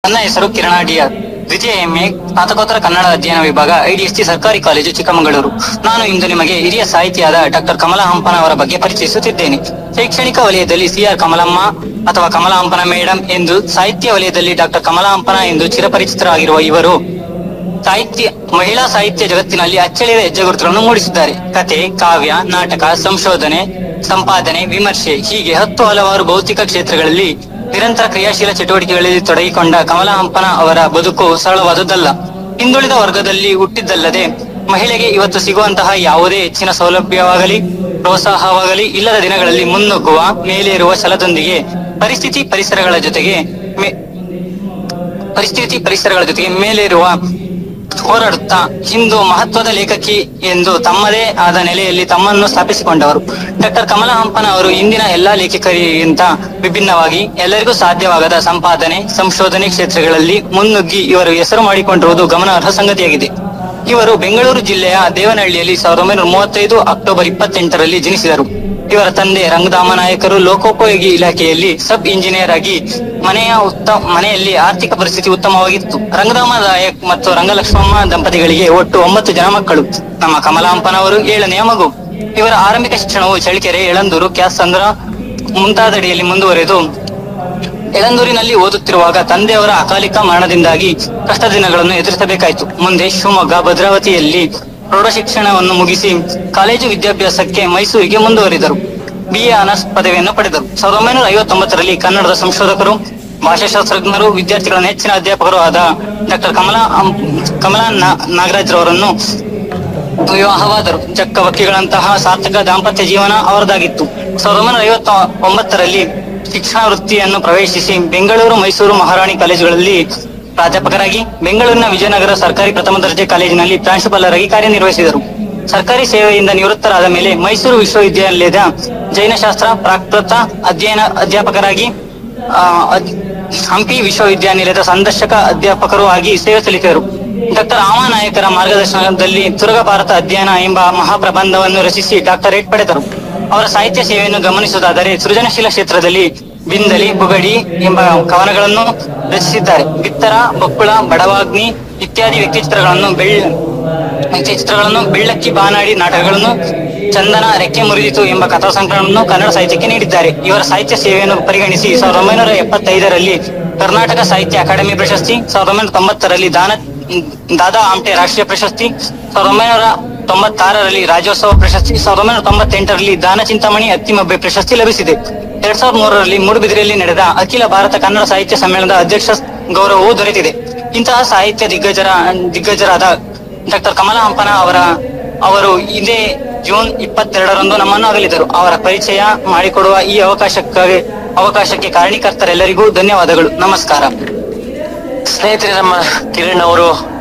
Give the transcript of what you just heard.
ನನ್ನ ಹೆಸರು ಕಿರಣ ಡಿಆರ್ ದ್ವಿತೀಯ ಎಂಎ ಸ್ನಾತಕೋತ್ತರ ಕನ್ನಡ ಅಧ್ಯಯನ ವಿಭಾಗ ಐಡಿಎಸ್ಟಿ ಸರ್ಕಾರಿ ಕಾಲೇಜು ಚಿಕ್ಕಮಗಳೂರು ನಾನು ಇಂದು ನಿಮಗೆ ಹಿರಿಯ ಸಾಹಿತಿಯಾದ ಡಾಕ್ಟರ್ ಕಮಲಾ ಹಂಪನ ಅವರ ಬಗ್ಗೆ ಪರಿಚಯಿಸುತ್ತಿದ್ದೇನೆ ಶೈಕ್ಷಣಿಕ ವಲಯದಲ್ಲಿ ಸಿಆರ್ ಕಮಲಮ್ಮ ಅಥವಾ ಕಮಲಾ ಹಂಪನ ಮೇಡಂ ಎಂದು ಸಾಹಿತ್ಯ ವಲಯದಲ್ಲಿ ಡಾಕ್ಟರ್ ಕಮಲಾ ಹಂಪನ ಎಂದು ಚಿರಪರಿಚಿತರಾಗಿರುವ ಇವರು ಸಾಹಿತ್ಯ ಮಹಿಳಾ ಸಾಹಿತ್ಯ ಜಗತ್ತಿನಲ್ಲಿ ಅಚ್ಚಳಿಯದ ಹೆಜ್ಜೆಗುರುತುಗಳನ್ನು ಮೂಡಿಸಿದ್ದಾರೆ ಕತೆ ಕಾವ್ಯ ನಾಟಕ ಸಂಶೋಧನೆ ಸಂಪಾದನೆ ವಿಮರ್ಶೆ ಹೀಗೆ ಹತ್ತು ಹಲವಾರು ಭೌತಿಕ ಕ್ಷೇತ್ರಗಳಲ್ಲಿ ನಿರಂತರ ಕ್ರಿಯಾಶೀಲ ಚಟುವಟಿಕೆಗಳಲ್ಲಿ ತೊಡಗಿಕೊಂಡ ಕಮಲಾ ಹಂಪನ ಅವರ ಬದುಕು ಸರಳವಾದುದಲ್ಲ ಹಿಂದುಳಿದ ವರ್ಗದಲ್ಲಿ ಹುಟ್ಟಿದ್ದಲ್ಲದೆ ಮಹಿಳೆಗೆ ಇವತ್ತು ಸಿಗುವಂತಹ ಯಾವುದೇ ಹೆಚ್ಚಿನ ಸೌಲಭ್ಯವಾಗಲಿ ಪ್ರೋತ್ಸಾಹವಾಗಲಿ ಇಲ್ಲದ ದಿನಗಳಲ್ಲಿ ಮುನ್ನುಗ್ಗುವ ಮೇಲೇರುವ ಛಲದೊಂದಿಗೆ ಪರಿಸ್ಥಿತಿ ಪರಿಸರಗಳ ಜೊತೆಗೆ ಮೆ- ಪರಿಸ್ಥಿತಿ ಪರಿಸರಗಳ ಜೊತೆಗೆ ಮೇಲೇರುವ ಹೋರಾಡುತ್ತಾ ಹಿಂದೂ ಮಹತ್ವದ ಲೇಖಕಿ ಎಂದು ತಮ್ಮದೇ ಆದ ನೆಲೆಯಲ್ಲಿ ತಮ್ಮನ್ನು ಸ್ಥಾಪಿಸಿಕೊಂಡವರು ಡಾಕ್ಟರ್ ಕಮಲಾ ಹಂಪನ ಅವರು ಇಂದಿನ ಎಲ್ಲಾ ಲೇಖಕರಿಗಿಂತ ವಿಭಿನ್ನವಾಗಿ ಎಲ್ಲರಿಗೂ ಸಾಧ್ಯವಾಗದ ಸಂಪಾದನೆ ಸಂಶೋಧನೆ ಕ್ಷೇತ್ರಗಳಲ್ಲಿ ಮುನ್ನುಗ್ಗಿ ಇವರು ಹೆಸರು ಮಾಡಿಕೊಂಡಿರುವುದು ಗಮನಾರ್ಹ ಸಂಗತಿಯಾಗಿದೆ ಇವರು ಬೆಂಗಳೂರು ಜಿಲ್ಲೆಯ ದೇವನಹಳ್ಳಿಯಲ್ಲಿ ಸಾವಿರದ ಒಂಬೈನೂರ ಮೂವತ್ತೈದು ಅಕ್ಟೋಬರ್ ಇಪ್ಪತ್ತೆಂಟರಲ್ಲಿ ಜನಿಸಿದರು ಇವರ ತಂದೆ ರಂಗಧಾಮ ನಾಯಕರು ಲೋಕೋಪಯೋಗಿ ಇಲಾಖೆಯಲ್ಲಿ ಸಬ್ ಇಂಜಿನಿಯರ್ ಆಗಿ ಮನೆಯ ಉತ್ತಮ ಮನೆಯಲ್ಲಿ ಆರ್ಥಿಕ ಪರಿಸ್ಥಿತಿ ಉತ್ತಮವಾಗಿತ್ತು ರಂಗಧಾಮ ನಾಯಕ್ ಮತ್ತು ರಂಗಲಕ್ಷ್ಮಮ್ಮ ದಂಪತಿಗಳಿಗೆ ಒಟ್ಟು ಒಂಬತ್ತು ಜನ ಮಕ್ಕಳು ನಮ್ಮ ಕಮಲಾಂಪನವರು ಏಳನೆಯ ಮಗು ಇವರ ಆರಂಭಿಕ ಶಿಕ್ಷಣವು ಚಳಿಕೆರೆ ಎಳಂದೂರು ಕ್ಯಾಸಂದ್ರ ಮುಂತಾದಡಿಯಲ್ಲಿ ಮುಂದುವರೆದು ಎಳಂದೂರಿನಲ್ಲಿ ಓದುತ್ತಿರುವಾಗ ತಂದೆಯವರ ಅಕಾಲಿಕ ಮರಣದಿಂದಾಗಿ ಕಷ್ಟ ದಿನಗಳನ್ನು ಎದುರಿಸಬೇಕಾಯಿತು ಮುಂದೆ ಶಿವಮೊಗ್ಗ ಭದ್ರಾವತಿಯಲ್ಲಿ ಪ್ರೌಢ ಶಿಕ್ಷಣವನ್ನು ಮುಗಿಸಿ ಕಾಲೇಜು ವಿದ್ಯಾಭ್ಯಾಸಕ್ಕೆ ಮೈಸೂರಿಗೆ ಮುಂದುವರಿದರು ಬಿಎ ಆನರ್ಸ್ ಪದವಿಯನ್ನು ಪಡೆದರು ಸಾವಿರದ ಒಂಬೈನೂರ ಐವತ್ತೊಂಬತ್ತರಲ್ಲಿ ಕನ್ನಡದ ಸಂಶೋಧಕರು ಭಾಷಾಶಾಸ್ತ್ರಜ್ಞರು ವಿದ್ಯಾರ್ಥಿಗಳ ನೆಚ್ಚಿನ ಅಧ್ಯಾಪಕರು ಆದ ಡಾಕ್ಟರ್ ಕಮಲಾ ಅಂ- ಕಮಲಾ ನಾ- ನಾಗರಾಜ್ರವರನ್ನು ವಿವಾಹವಾದರು ಚಕ್ರವರ್ತಿಗಳಂತಹ ಸಾರ್ಥಕ ದಾಂಪತ್ಯ ಜೀವನ ಅವರದಾಗಿತ್ತು ಸಾವಿರದ ಒಂಬೈನೂರ ಐವತ್ತ ಒಂಬತ್ತರಲ್ಲಿ ಶಿಕ್ಷಣ ವೃತ್ತಿಯನ್ನು ಪ್ರವೇಶಿಸಿ ಬೆಂಗಳೂರು ಮೈಸೂರು ಮಹಾರಾಣಿ ಕಾಲೇಜುಗಳಲ್ಲಿ ಪ್ರಾಧ್ಯಾಪಕರಾಗಿ ಬೆಂಗಳೂರಿನ ವಿಜಯನಗರ ಸರ್ಕಾರಿ ಪ್ರಥಮ ದರ್ಜೆ ಕಾಲೇಜಿನಲ್ಲಿ ಪ್ರಾಂಶುಪಾಲರಾಗಿ ಕಾರ್ಯನಿರ್ವಹಿಸಿದರು ಸರ್ಕಾರಿ ಸೇವೆಯಿಂದ ನಿವೃತ್ತರಾದ ಮೇಲೆ ಮೈಸೂರು ವಿಶ್ವವಿದ್ಯಾಲಯದ ಜೈನಶಾಸ್ತ್ರ ಪ್ರಾಕೃತ ಅಧ್ಯಯನ ಅಧ್ಯಾಪಕರಾಗಿ ಆ, ಅದ್- ಹಂಪಿ ವಿಶ್ವವಿದ್ಯಾನಿಲಯದ ಸಂದರ್ಶಕ ಅಧ್ಯಾಪಕರು ಆಗಿ ಸೇವೆ ಸಲ್ಲಿಸಿದರು ಡಾಕ್ಟರ್ ನಾಯಕರ ಮಾರ್ಗದರ್ಶನದಲ್ಲಿ ತುರಗ ಭಾರತ ಅಧ್ಯಯನ ಎಂಬ ಮಹಾಪ್ರಬಂಧವನ್ನು ರಚಿಸಿ ಡಾಕ್ಟರೇಟ್ ಪಡೆದರು ಅವರ ಸಾಹಿತ್ಯ ಸೇವೆಯನ್ನು ಗಮನಿಸುವುದಾದರೆ ಸೃಜನಶೀಲ ಕ್ಷೇತ್ರದಲ್ಲಿ ಬಿಂದಲಿ ಬುಗಡಿ ಎಂಬ ಕವನಗಳನ್ನು ರಚಿಸಿದ್ದಾರೆ ಬಿತ್ತರ ಬಕ್ಕುಳ ಬಡವಾಗ್ನಿ ಇತ್ಯಾದಿ ವ್ಯಕ್ತಿಚಿತ್ರಗಳನ್ನು ಬೆಳ್ಳ ಚಿತ್ರಗಳನ್ನು ಬೆಳ್ಳಕ್ಕಿ ಬಾನಾಡಿ ನಾಟಕಗಳನ್ನು ಚಂದನ ರೆಕ್ಕೆ ಮುರಿದಿತು ಎಂಬ ಕಥಾ ಸಂಕಲನವನ್ನು ಕನ್ನಡ ಸಾಹಿತ್ಯಕ್ಕೆ ನೀಡಿದ್ದಾರೆ ಇವರ ಸಾಹಿತ್ಯ ಸೇವೆಯನ್ನು ಪರಿಗಣಿಸಿ ಸಾವಿರದ ಒಂಬೈನೂರ ಎಪ್ಪತ್ತೈದರಲ್ಲಿ ಕರ್ನಾಟಕ ಸಾಹಿತ್ಯ ಅಕಾಡೆಮಿ ಪ್ರಶಸ್ತಿ ಸಾವಿರದ ಒಂಬೈನೂರ ತೊಂಬತ್ತರಲ್ಲಿ ದಾನ ದಾದಾ ಆಮ್ಟೆ ರಾಷ್ಟ್ರೀಯ ಪ್ರಶಸ್ತಿ ಸಾವಿರದ ಒಂಬೈನೂರ ತೊಂಬತ್ತಾರರಲ್ಲಿ ರಾಜ್ಯೋತ್ಸವ ಪ್ರಶಸ್ತಿ ಸಾವಿರದ ಒಂಬೈನೂರ ತೊಂಬತ್ತೆಂಟರಲ್ಲಿ ದಾನ ಚಿಂತಾಮಣಿ ಅತ್ತಿಮಬ್ಬೆ ಪ್ರಶಸ್ತಿ ಲಭಿಸಿದೆ ಎರಡ್ ಸಾವಿರದ ಮೂರರಲ್ಲಿ ಮೂಡುಬಿದಿರೆಯಲ್ಲಿ ನಡೆದ ಅಖಿಲ ಭಾರತ ಕನ್ನಡ ಸಾಹಿತ್ಯ ಸಮ್ಮೇಳನದ ಅಧ್ಯಕ್ಷ ಗೌರವವು ದೊರೆತಿದೆ ಇಂತಹ ಸಾಹಿತ್ಯ ದಿಗ್ಗಜರ ದಿಗ್ಗಜರಾದ ಡಾಕ್ಟರ್ ಕಮಲಾ ಹಂಪನ ಅವರ ಅವರು ಇದೇ ಜೂನ್ ಇಪ್ಪತ್ತೆರಡರಂದು ನಮ್ಮನ್ನು ಅಗಲಿದರು ಅವರ ಪರಿಚಯ ಮಾಡಿಕೊಡುವ ಈ ಅವಕಾಶಕ್ಕಾಗಿ ಅವಕಾಶಕ್ಕೆ ಕಾರಣೀಕರ್ತರೆಲ್ಲರಿಗೂ ಧನ್ಯವಾದಗಳು ನಮಸ್ಕಾರ ಸ್ನೇಹಿತರೆ ನಮ್ಮ ಕಿರಣ್ ಅವರು